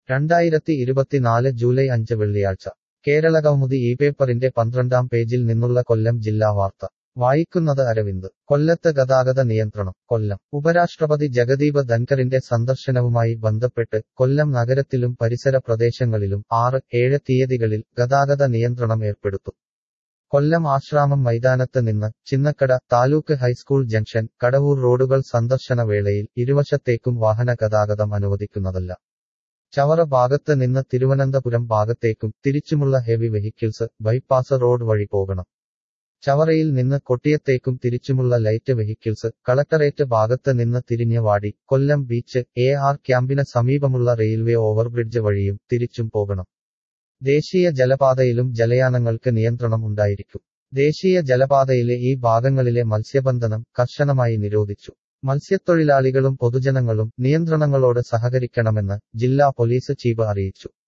രണ്ടായിരത്തി ഇരുപത്തിനാല് ജൂലൈ അഞ്ച് വെള്ളിയാഴ്ച കേരളകൗമുദി ഈ പേപ്പറിന്റെ പന്ത്രണ്ടാം പേജിൽ നിന്നുള്ള കൊല്ലം ജില്ലാ വാർത്ത വായിക്കുന്നത് അരവിന്ദ് കൊല്ലത്ത് ഗതാഗത നിയന്ത്രണം കൊല്ലം ഉപരാഷ്ട്രപതി ജഗദീപ് ധൻകറിന്റെ സന്ദർശനവുമായി ബന്ധപ്പെട്ട് കൊല്ലം നഗരത്തിലും പരിസര പ്രദേശങ്ങളിലും ആറ് ഏഴ് തീയതികളിൽ ഗതാഗത നിയന്ത്രണം ഏർപ്പെടുത്തും കൊല്ലം ആശ്രാമം മൈതാനത്ത് നിന്ന് ചിന്നക്കട താലൂക്ക് ഹൈസ്കൂൾ ജംഗ്ഷൻ കടവൂർ റോഡുകൾ സന്ദർശന വേളയിൽ ഇരുവശത്തേക്കും വാഹന ഗതാഗതം അനുവദിക്കുന്നതല്ല ചവറ ഭാഗത്ത് നിന്ന് തിരുവനന്തപുരം ഭാഗത്തേക്കും തിരിച്ചുമുള്ള ഹെവി വെഹിക്കിൾസ് ബൈപ്പാസ് റോഡ് വഴി പോകണം ചവറയിൽ നിന്ന് കൊട്ടിയത്തേക്കും തിരിച്ചുമുള്ള ലൈറ്റ് വെഹിക്കിൾസ് കളക്ടറേറ്റ് ഭാഗത്ത് നിന്ന് തിരിഞ്ഞ് വാടി കൊല്ലം ബീച്ച് എ ആർ ക്യാമ്പിന് സമീപമുള്ള റെയിൽവേ ഓവർബ്രിഡ്ജ് വഴിയും തിരിച്ചും പോകണം ദേശീയ ജലപാതയിലും ജലയാനങ്ങൾക്ക് നിയന്ത്രണം ഉണ്ടായിരിക്കും ദേശീയ ജലപാതയിലെ ഈ ഭാഗങ്ങളിലെ മത്സ്യബന്ധനം കർശനമായി നിരോധിച്ചു മത്സ്യത്തൊഴിലാളികളും പൊതുജനങ്ങളും നിയന്ത്രണങ്ങളോട് സഹകരിക്കണമെന്ന് ജില്ലാ പോലീസ് ചീഫ് അറിയിച്ചു